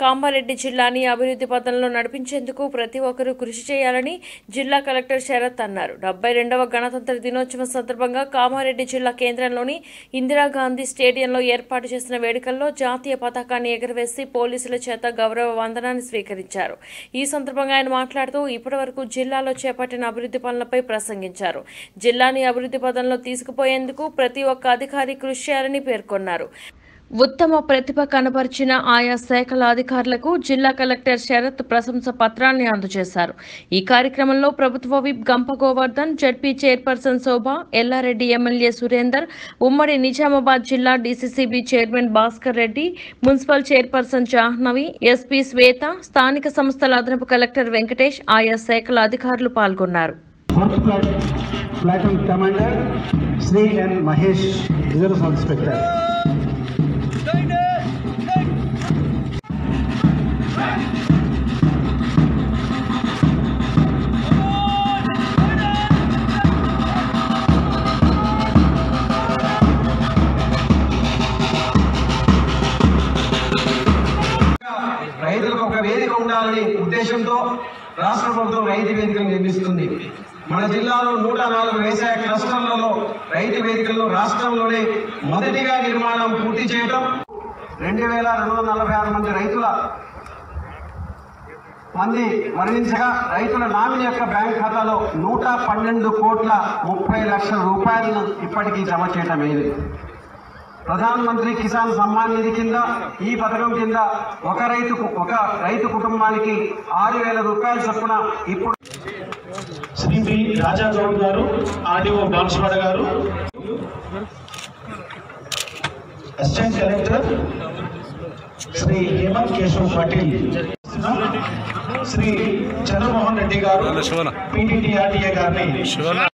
కామారెడ్డి జిల్లాని అభివృద్ధి పథంలో నడిపించేందుకు ప్రతి ఒక్కరూ కృషి చేయాలని జిల్లా కలెక్టర్ శరత్ అన్నారు డెబ్బై రెండవ గణతంత్ర దినోత్సవం సందర్భంగా కామారెడ్డి జిల్లా కేంద్రంలోని ఇందిరాగాంధీ స్టేడియంలో ఏర్పాటు చేసిన వేడుకల్లో జాతీయ పతాకాన్ని ఎగురవేసి పోలీసుల చేత గౌరవ వందనాన్ని స్వీకరించారు ఈ సందర్భంగా ఆయన మాట్లాడుతూ ఇప్పటివరకు జిల్లాలో చేపట్టిన అభివృద్ధి పనులపై ప్రసంగించారు జిల్లాని అభివృద్ధి పథంలో తీసుకుపోయేందుకు ప్రతి ఒక్క అధికారి కృషి చేయాలని పేర్కొన్నారు ఉత్తమ ప్రతిభ కనబరిచిన ఆయా శాఖల అధికారులకు జిల్లా కలెక్టర్ శరత్ ప్రశంస పత్రాన్ని అందజేశారు ఈ కార్యక్రమంలో ప్రభుత్వ whip Gampa Govardhan ZP chairperson Shobha Yellareddy MLA Surender ఉమ్మడి నిజామాబాద్ జిల్లా DCCB chairman Bhaskar Reddy municipal chairperson Jahnavi SP Swetha స్థానిక సంస్థల అదనపు కలెక్టర్ వెంకటేష్ ఆయా శాఖల అధికారులు పాల్గొన్నారు ఫోర్త్ ప్లాట్ platoon commander Shri N Mahesh reserve sub inspector రైతులకు ఒక వేదిక ఉండాలని ఉద్దేశంతో రాష్ట్ర ప్రభుత్వం రైతు వేదికను నిర్మిస్తుంది మన జిల్లాలో నూట నాలుగు వ్యవసాయ క్లస్టర్లలో రైతు వేదికలను రాష్ట్రంలోనే మొదటిగా నిర్మాణం పూర్తి చేయడం రెండు వేల రెండు వందల నలభై ఆరు మంది రైతుల మంది మరణించగా రైతుల నామినీ యొక్క బ్యాంక్ ఖాతాలో నూట పన్నెండు కోట్ల ముప్పై లక్షల రూపాయలను ఇప్పటికీ జమ చేయటం అయింది ప్రధాన మంత్రి కిసాన్ సమ్మాన్ నిధి కింద ఈ పథకం కింద ఒక రైతు ఒక రైతు కుటుంబానికి ఆరు వేల రూపాయల చొప్పున ఇప్పుడు శ్రీ బి రాజా గౌడ్ గారు ఆర్డీఓ బాన్స్వాడ గారు అసిస్టెంట్ కలెక్టర్ శ్రీ హేమంత్ కేశవ్ పాటిల్ శ్రీ చంద్రమోహన్ రెడ్డి గారు పీటీడీఆర్డీఏ గారిని